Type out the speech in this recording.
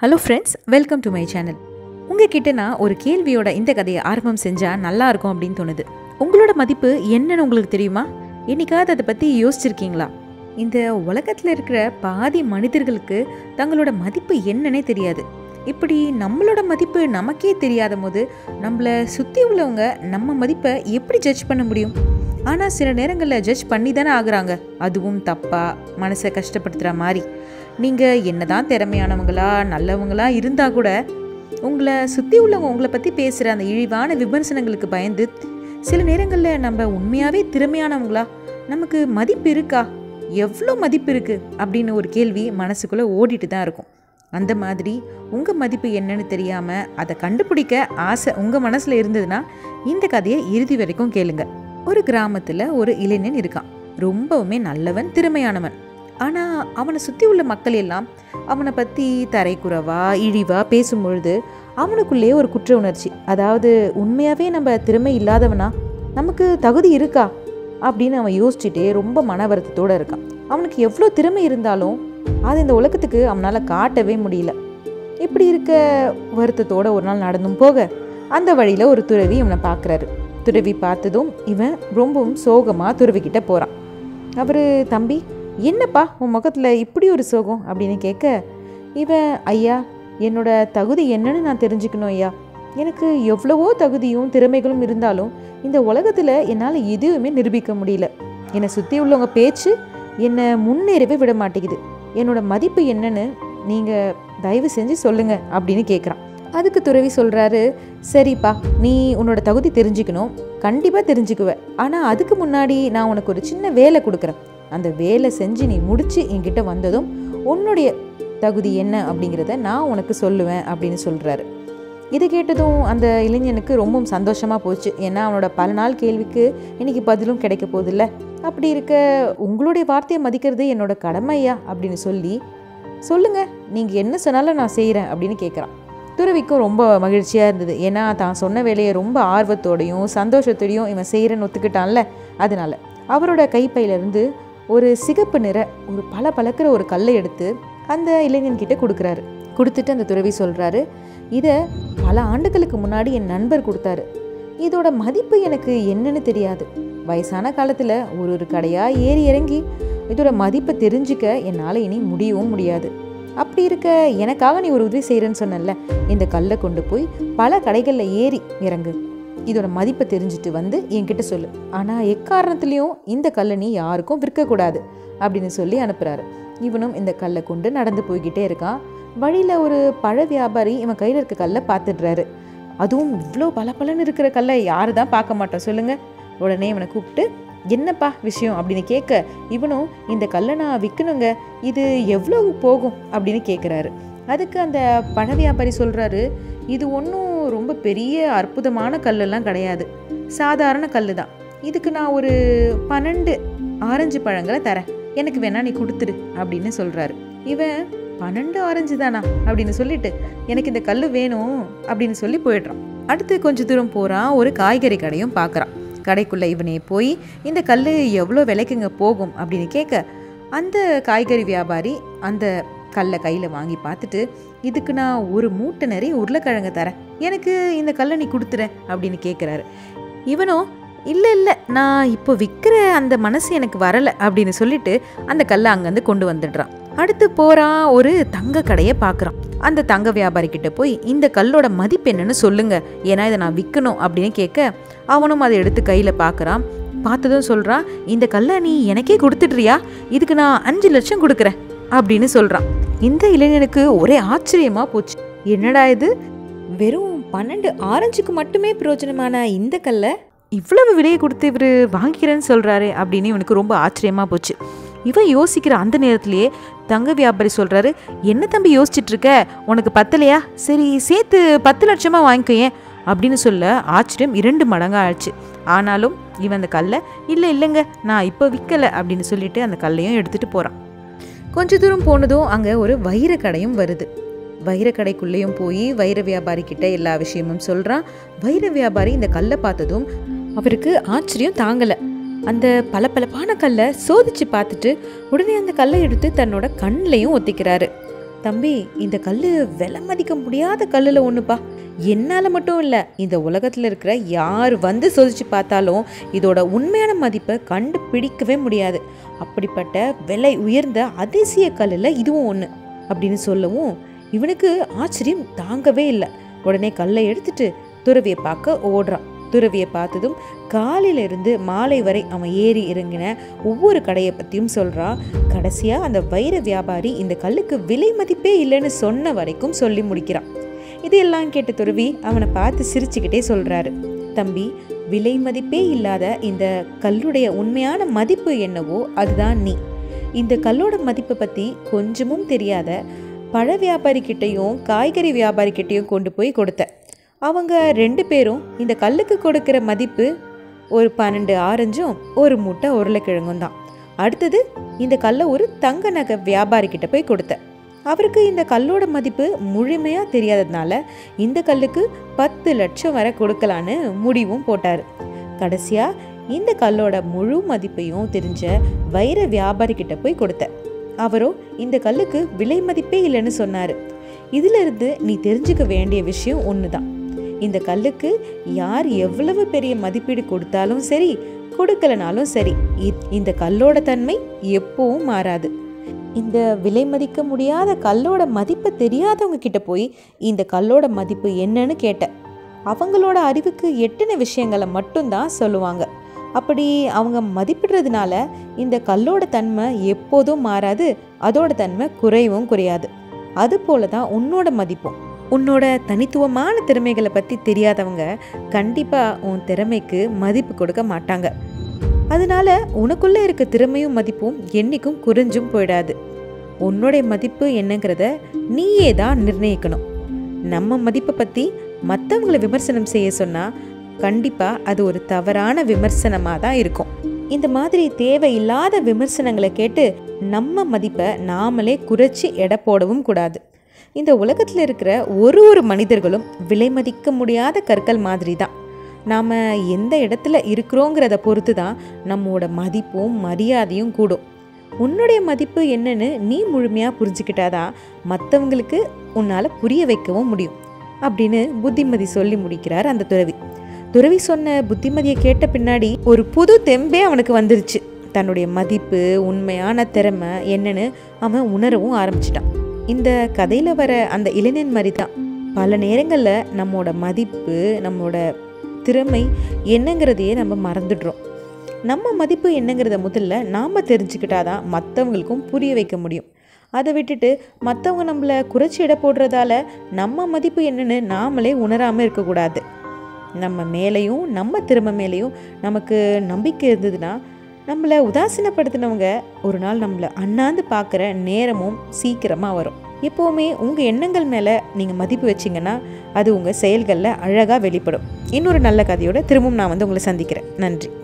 hello friends welcome to my channel உங்ககிட்ட நான் ஒரு கேள்வியோட இந்த கதையை ஆரம்பம் செஞ்சால் நல்லா இருக்கும் அப்படின்னு தோணுது உங்களோட மதிப்பு என்னன்னு உங்களுக்கு தெரியுமா என்னைக்காவது அதை பற்றி யோசிச்சிருக்கீங்களா இந்த உலகத்தில் இருக்கிற பாதி மனிதர்களுக்கு தங்களோட மதிப்பு என்னன்னே தெரியாது இப்படி நம்மளோட மதிப்பு நமக்கே தெரியாத போது நம்மளை சுற்றி உள்ளவங்க நம்ம மதிப்பை எப்படி ஜட்ஜ் பண்ண முடியும் ஆனால் சில நேரங்களில் ஜட்ஜ் பண்ணி தானே ஆகுறாங்க அதுவும் தப்பாக மனசை கஷ்டப்படுத்துகிற மாதிரி நீங்கள் என்னதான் திறமையானவங்களா நல்லவங்களா இருந்தால் கூட உங்களை சுற்றி உள்ளவங்க உங்களை பற்றி பேசுகிற அந்த இழிவான விமர்சனங்களுக்கு பயந்து சில நேரங்களில் நம்ம உண்மையாகவே திறமையானவங்களா நமக்கு மதிப்பு இருக்கா எவ்வளோ மதிப்பு இருக்குது அப்படின்னு ஒரு கேள்வி மனசுக்குள்ளே ஓடிட்டு தான் இருக்கும் அந்த மாதிரி உங்கள் மதிப்பு என்னன்னு தெரியாமல் அதை கண்டுபிடிக்க ஆசை உங்கள் மனசில் இருந்ததுன்னா இந்த கதையை இறுதி வரைக்கும் கேளுங்க ஒரு கிராமத்தில் ஒரு இளைஞன் இருக்கான் ரொம்பவுமே நல்லவன் திறமையானவன் ஆனால் அவனை சுற்றி உள்ள மக்கள் எல்லாம் அவனை பற்றி தரைக்குறவா இழிவா பேசும்பொழுது அவனுக்குள்ளேயே ஒரு குற்ற உணர்ச்சி அதாவது உண்மையாகவே நம்ம திறமை இல்லாதவனா நமக்கு தகுதி இருக்கா அப்படின்னு அவன் யோசிச்சுட்டே ரொம்ப மன வருத்தத்தோடு இருக்கான் அவனுக்கு எவ்வளோ திறமை இருந்தாலும் அது இந்த உலகத்துக்கு அவனால் காட்டவே முடியல இப்படி இருக்க வருத்தத்தோட ஒரு நாள் நடந்தும் போக அந்த வழியில் ஒரு துறவி இவனை பார்க்குறாரு துறவி பார்த்ததும் இவன் ரொம்பவும் சோகமாக துறவிக்கிட்ட போகிறான் அவர் தம்பி என்னப்பா உன் முகத்தில் இப்படி ஒரு சோகம் அப்படின்னு கேட்க இவன் ஐயா என்னோட தகுதி என்னன்னு நான் தெரிஞ்சுக்கணும் ஐயா எனக்கு எவ்வளவோ தகுதியும் திறமைகளும் இருந்தாலும் இந்த உலகத்தில் என்னால் எதுவுமே நிரூபிக்க முடியல என்னை சுற்றி உள்ளவங்க பேச்சு என்னை முன்னேறவே விட மாட்டேங்குது என்னோட மதிப்பு என்னன்னு நீங்கள் தயவு செஞ்சு சொல்லுங்க அப்படின்னு கேட்குறான் அதுக்கு துறவி சொல்கிறாரு சரிப்பா நீ உன்னோட தகுதி தெரிஞ்சுக்கணும் கண்டிப்பாக தெரிஞ்சுக்குவ ஆனால் அதுக்கு முன்னாடி நான் உனக்கு ஒரு சின்ன வேலை கொடுக்குறேன் அந்த வேலை செஞ்சு நீ முடிச்சு என்கிட்ட வந்ததும் உன்னுடைய தகுதி என்ன அப்படிங்கிறத நான் உனக்கு சொல்லுவேன் அப்படின்னு சொல்கிறாரு இதை கேட்டதும் அந்த இளைஞனுக்கு ரொம்பவும் சந்தோஷமாக போச்சு ஏன்னா அவனோட பல நாள் கேள்விக்கு இன்னைக்கு பதிலும் கிடைக்க போதில்ல அப்படி இருக்க உங்களுடைய வார்த்தையை மதிக்கிறது என்னோட கடமையா அப்படின்னு சொல்லி சொல்லுங்க நீங்கள் என்ன சொன்னாலும் நான் செய்கிறேன் அப்படின்னு கேட்குறான் துறவிக்கும் ரொம்ப மகிழ்ச்சியாக இருந்தது ஏன்னா தான் சொன்ன வேலையை ரொம்ப ஆர்வத்தோடையும் சந்தோஷத்தோடையும் இவன் செய்கிறேன்னு ஒத்துக்கிட்டான்ல அதனால அவரோட கைப்பையிலேருந்து ஒரு சிகப்பு நிற ஒரு பல பழக்கிற ஒரு கல்லை எடுத்து அந்த இளைஞன்கிட்ட கொடுக்குறாரு கொடுத்துட்டு அந்த துறவி சொல்கிறாரு இதை பல ஆண்டுகளுக்கு முன்னாடி என் நண்பர் கொடுத்தாரு இதோட மதிப்பு எனக்கு என்னன்னு தெரியாது வயசான காலத்தில் ஒரு ஒரு கடையாக ஏறி இறங்கி இதோட மதிப்பை தெரிஞ்சுக்க என்னால் இனி முடியவும் முடியாது அப்படி இருக்க எனக்காக நீ ஒரு உதவி செய்கிறேன்னு சொன்னல இந்த கல்லை கொண்டு போய் பல கடைகளில் ஏறி இறங்கு இதோட மதிப்பை தெரிஞ்சுட்டு வந்து என்கிட்ட சொல்லு ஆனால் எக்காரணத்துலேயும் இந்த கல்லை நீ யாருக்கும் விற்கக்கூடாது அப்படின்னு சொல்லி அனுப்புகிறாரு இவனும் இந்த கல்லை கொண்டு நடந்து போய்கிட்டே இருக்கான் வழியில் ஒரு பழ வியாபாரி இவன் கையில் இருக்க கல்லை பார்த்துடுறாரு அதுவும் இவ்வளோ பல பலன்னு இருக்கிற கல்லை யாரு தான் பார்க்க மாட்டோம் சொல்லுங்க உடனே இவனை கூப்பிட்டு என்னப்பா விஷயம் அப்படின்னு கேட்க இவனும் இந்த கல்லை நான் விற்கணுங்க இது எவ்வளோ போகும் அப்படின்னு கேட்குறாரு அதுக்கு அந்த பழ வியாபாரி சொல்கிறாரு இது ஒன்றும் ரொம்ப பெரிய அற்புதமான கல்லெல்லாம் கிடையாது சாதாரண கல் தான் இதுக்கு நான் ஒரு பன்னெண்டு ஆரஞ்சு பழங்களை தரேன் எனக்கு வேணா நீ கொடுத்துரு அப்படின்னு சொல்கிறாரு இவன் பன்னெண்டு ஆரஞ்சு தானா அப்படின்னு சொல்லிட்டு எனக்கு இந்த கல் வேணும் அப்படின்னு சொல்லி போயிடுறான் அடுத்து கொஞ்ச தூரம் போகிறான் ஒரு காய்கறி கடையும் பார்க்குறான் கடைக்குள்ளே இவனே போய் இந்த கல் எவ்வளோ விலைக்குங்க போகும் அப்படின்னு கேட்க அந்த காய்கறி வியாபாரி அந்த கல்லை கையில் வாங்கி பார்த்துட்டு இதுக்கு நான் ஒரு மூட்டை நிறைய உருளைக்கிழங்கு தரேன் எனக்கு இந்த கல்லை நீ கொடுத்துற அப்படின்னு கேட்குறாரு இவனும் இல்லை இல்லை நான் இப்போ விற்கிற அந்த மனசு எனக்கு வரலை அப்படின்னு சொல்லிட்டு அந்த கல்லை அங்கேருந்து கொண்டு வந்துடுறான் அடுத்து போகிறான் ஒரு தங்க கடையை பார்க்குறான் அந்த தங்க வியாபாரி கிட்ட போய் இந்த கல்லோட மதிப்பு என்னன்னு சொல்லுங்க ஏன்னா இதை நான் விற்கணும் அப்படின்னு கேட்க அவனும் அதை எடுத்து கையில் பார்க்குறான் பார்த்ததும் சொல்கிறான் இந்த கல்லை நீ எனக்கே கொடுத்துட்றியா இதுக்கு நான் அஞ்சு லட்சம் கொடுக்குறேன் அப்படின்னு சொல்கிறான் இந்த இளைஞனுக்கு ஒரே ஆச்சரியமாக போச்சு என்னடா இது வெறும் பன்னெண்டு ஆரஞ்சுக்கு மட்டுமே பிரயோஜனமான இந்த கல்லை இவ்வளவு விலையை கொடுத்து இவர் வாங்கிக்கிறேன்னு சொல்கிறாரு அப்படின்னு இவனுக்கு ரொம்ப ஆச்சரியமாக போச்சு இவன் யோசிக்கிற அந்த நேரத்திலேயே தங்க வியாபாரி சொல்கிறாரு என்ன தம்பி யோசிச்சுட்டு இருக்க உனக்கு பத்தலையா சரி சேர்த்து பத்து லட்சமாக வாங்கிக்கோயேன் அப்படின்னு சொல்ல ஆச்சரியம் இரண்டு மடங்காக ஆயிடுச்சு ஆனாலும் இவன் அந்த கல்லை இல்லை இல்லைங்க நான் இப்போ விற்கலை அப்படின்னு சொல்லிட்டு அந்த கல்லையும் எடுத்துகிட்டு போகிறான் கொஞ்ச தூரம் போனதும் அங்கே ஒரு வைர கடையும் வருது வைர கடைக்குள்ளேயும் போய் வைர வியாபாரி கிட்ட எல்லா விஷயமும் சொல்கிறான் வைர வியாபாரி இந்த கல்லை பார்த்ததும் அவருக்கு ஆச்சரியம் தாங்கலை அந்த பளபளப்பான கல்லை சோதிச்சு பார்த்துட்டு உடனே அந்த கல்லை எடுத்து தன்னோட கண்ணிலையும் ஒத்திக்கிறாரு தம்பி இந்த கல் விலை மதிக்க முடியாத கல்லில் ஒன்றுப்பா என்னால் மட்டும் இல்லை இந்த உலகத்தில் இருக்கிற யார் வந்து சோதிச்சு பார்த்தாலும் இதோட உண்மையான மதிப்பை கண்டுபிடிக்கவே முடியாது அப்படிப்பட்ட விலை உயர்ந்த அதிசய கல்லில் இதுவும் ஒன்று அப்படின்னு சொல்லவும் இவனுக்கு ஆச்சரியம் தாங்கவே இல்லை உடனே கல்லை எடுத்துட்டு துறவியை பார்க்க ஓடுறான் துறவியை பார்த்ததும் காலையில இருந்து மாலை வரை அவன் ஏறி இறங்கின ஒவ்வொரு கடையை பற்றியும் சொல்கிறான் கடைசியாக அந்த வைர வியாபாரி இந்த கல்லுக்கு விலை மதிப்பே இல்லைன்னு சொன்ன வரைக்கும் சொல்லி முடிக்கிறான் இதையெல்லாம் கேட்ட துறவி அவனை பார்த்து சிரிச்சுக்கிட்டே சொல்கிறாரு தம்பி விலை மதிப்பே இல்லாத இந்த கல்லுடைய உண்மையான மதிப்பு என்னவோ அதுதான் நீ இந்த கல்லோட மதிப்பை பற்றி கொஞ்சமும் தெரியாத பழ வியாபாரிக்கிட்டையும் காய்கறி வியாபாரிக்கிட்டையும் கொண்டு போய் கொடுத்த அவங்க ரெண்டு பேரும் இந்த கல்லுக்கு கொடுக்கிற மதிப்பு ஒரு பன்னெண்டு ஆரஞ்சும் ஒரு மூட்டை உருளைக்கிழங்கும் தான் அடுத்தது இந்த கல்லை ஒரு தங்க நகை வியாபாரிக்கிட்ட போய் கொடுத்த அவருக்கு இந்த கல்லோட மதிப்பு முழுமையாக தெரியாததுனால இந்த கல்லுக்கு பத்து லட்சம் வரை கொடுக்கலான்னு முடிவும் போட்டார் கடைசியாக இந்த கல்லோட முழு மதிப்பையும் தெரிஞ்ச வைர வியாபாரிக்கிட்ட போய் கொடுத்த அவரோ இந்த கல்லுக்கு விலை மதிப்பே இல்லைன்னு சொன்னார் இதிலிருந்து நீ தெரிஞ்சுக்க வேண்டிய விஷயம் ஒன்று தான் இந்த கல்லுக்கு யார் எவ்வளவு பெரிய மதிப்பீடு கொடுத்தாலும் சரி கொடுக்கலனாலும் சரி இ- இந்த கல்லோட தன்மை எப்பவும் மாறாது இந்த விலை மதிக்க முடியாத கல்லோட மதிப்பு தெரியாதவங்க கிட்ட போய் இந்த கல்லோட மதிப்பு என்னன்னு கேட்ட அவங்களோட அறிவுக்கு எட்டின விஷயங்களை மட்டும்தான் சொல்லுவாங்க அப்படி அவங்க மதிப்பிடுறதுனால இந்த கல்லோட தன்மை எப்போதும் மாறாது அதோட தன்மை குறையவும் குறையாது அது போல தான் உன்னோட மதிப்பும் உன்னோட தனித்துவமான திறமைகளை பற்றி தெரியாதவங்க கண்டிப்பாக உன் திறமைக்கு மதிப்பு கொடுக்க மாட்டாங்க அதனால உனக்குள்ளே இருக்க திறமையும் மதிப்பும் என்னைக்கும் குறைஞ்சும் போயிடாது உன்னுடைய மதிப்பு என்னங்கிறத நீயே தான் நிர்ணயிக்கணும் நம்ம மதிப்பை பற்றி மற்றவங்களை விமர்சனம் செய்ய சொன்னால் கண்டிப்பாக அது ஒரு தவறான விமர்சனமாக தான் இருக்கும் இந்த மாதிரி தேவையில்லாத விமர்சனங்களை கேட்டு நம்ம மதிப்பை நாமளே குறைச்சி எடை போடவும் கூடாது இந்த உலகத்தில் இருக்கிற ஒரு ஒரு மனிதர்களும் விலை மதிக்க முடியாத கற்கள் மாதிரி தான் நாம் எந்த இடத்துல இருக்கிறோங்கிறத பொறுத்து தான் நம்மோட மதிப்பும் மரியாதையும் கூடும் உன்னுடைய மதிப்பு என்னன்னு நீ முழுமையாக புரிஞ்சுக்கிட்டாதான் மற்றவங்களுக்கு உன்னால் புரிய வைக்கவும் முடியும் அப்படின்னு புத்திமதி சொல்லி முடிக்கிறார் அந்த துறவி துறவி சொன்ன புத்திமதியை கேட்ட பின்னாடி ஒரு புது தெம்பே அவனுக்கு வந்துருச்சு தன்னுடைய மதிப்பு உண்மையான திறமை என்னன்னு அவன் உணரவும் ஆரம்பிச்சிட்டான் இந்த கதையில் வர அந்த இளைஞன் மாதிரி தான் பல நேரங்களில் நம்மோட மதிப்பு நம்மோட திறமை என்னங்கிறதையே நம்ம மறந்துடுறோம் நம்ம மதிப்பு என்னங்கிறத முதல்ல நாம் தெரிஞ்சுக்கிட்டாதான் மற்றவங்களுக்கும் புரிய வைக்க முடியும் அதை விட்டுட்டு மற்றவங்க நம்மளை குறைச்சி இட போடுறதால நம்ம மதிப்பு என்னன்னு நாமளே உணராமல் இருக்கக்கூடாது நம்ம மேலேயும் நம்ம திறமை மேலேயும் நமக்கு நம்பிக்கை இருந்ததுன்னா நம்மளை உதாசீனப்படுத்தினவங்க ஒரு நாள் நம்மளை அண்ணாந்து பார்க்குற நேரமும் சீக்கிரமாக வரும் எப்போவுமே உங்கள் எண்ணங்கள் மேலே நீங்கள் மதிப்பு வச்சிங்கன்னா அது உங்கள் செயல்களில் அழகாக வெளிப்படும் இன்னொரு நல்ல கதையோட திரும்பவும் நான் வந்து உங்களை சந்திக்கிறேன் நன்றி